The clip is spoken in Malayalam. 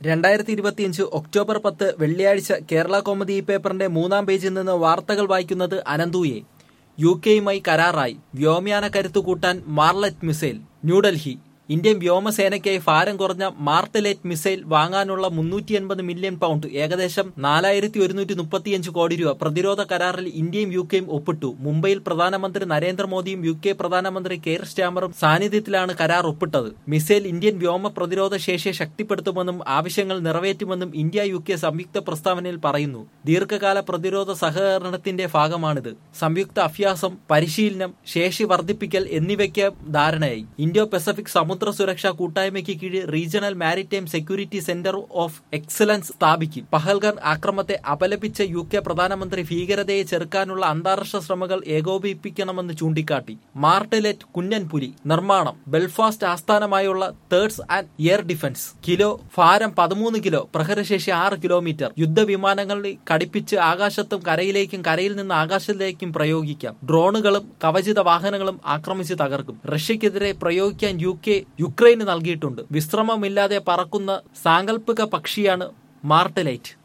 രണ്ടായിരത്തി ഇരുപത്തിയഞ്ച് ഒക്ടോബർ പത്ത് വെള്ളിയാഴ്ച കേരള കോമഡി പേപ്പറിന്റെ മൂന്നാം പേജിൽ നിന്ന് വാർത്തകൾ വായിക്കുന്നത് അനന്തുയെ യു കെയുമായി കരാറായി വ്യോമയാന കരുത്തു കൂട്ടാൻ മാർലറ്റ് മിസൈൽ ന്യൂഡൽഹി ഇന്ത്യൻ വ്യോമസേനയ്ക്കായി ഭാരം കുറഞ്ഞ മാർട്ടലേറ്റ് മിസൈൽ വാങ്ങാനുള്ള മുന്നൂറ്റി എൺപത് മില്യൺ പൗണ്ട് ഏകദേശം നാലായിരത്തി ഒരുന്നൂറ്റി മുപ്പത്തിയഞ്ച് കോടി രൂപ പ്രതിരോധ കരാറിൽ ഇന്ത്യയും യു കെയും ഒപ്പിട്ടു മുംബൈയിൽ പ്രധാനമന്ത്രി നരേന്ദ്രമോദിയും യു കെ പ്രധാനമന്ത്രി കെയർ സ്റ്റാമറും സാന്നിധ്യത്തിലാണ് കരാർ ഒപ്പിട്ടത് മിസൈൽ ഇന്ത്യൻ വ്യോമ പ്രതിരോധ ശേഷിയെ ശക്തിപ്പെടുത്തുമെന്നും ആവശ്യങ്ങൾ നിറവേറ്റുമെന്നും ഇന്ത്യ യു കെ സംയുക്ത പ്രസ്താവനയിൽ പറയുന്നു ദീർഘകാല പ്രതിരോധ സഹകരണത്തിന്റെ ഭാഗമാണിത് സംയുക്ത അഭ്യാസം പരിശീലനം ശേഷി വർദ്ധിപ്പിക്കൽ എന്നിവയ്ക്ക് ധാരണയായി ഇൻഡോ പസഫിക് സമുദ്ര സുരക്ഷാ കൂട്ടായ്മയ്ക്ക് കീഴിൽ regional maritime security centre of excellence സ്ഥാപിക്കും പഹൽഗർ ആക്രമത്തെ അപലപിച്ച യു കെ പ്രധാനമന്ത്രി ഭീകരതയെ ചെറുക്കാനുള്ള അന്താരാഷ്ട്ര ശ്രമങ്ങൾ ഏകോപിപ്പിക്കണമെന്ന് ചൂണ്ടിക്കാട്ടി മാർട്ടലെറ്റ് കുഞ്ഞൻപുലി നിർമ്മാണം ബെൽഫാസ്റ്റ് ആസ്ഥാനമായുള്ള Thales and air defence kilo ഭാരം പതിമൂന്ന് കിലോ പ്രഹരശേഷി ആറ് കിലോമീറ്റർ യുദ്ധവിമാനങ്ങളിൽ കടിപ്പിച്ച് ആകാശത്തും കരയിലേക്കും കരയിൽ നിന്ന് ആകാശത്തിലേക്കും പ്രയോഗിക്കാം ഡ്രോണുകളും കവചിത വാഹനങ്ങളും ആക്രമിച്ച് തകർക്കും റഷ്യക്കെതിരെ പ്രയോഗിക്കാൻ യു കെ യുക്രൈന് നൽകിയിട്ടുണ്ട് വിശ്രമമില്ലാതെ പറക്കുന്ന സാങ്കല്പിക പക്ഷിയാണ് മാർട്ടലൈറ്റ്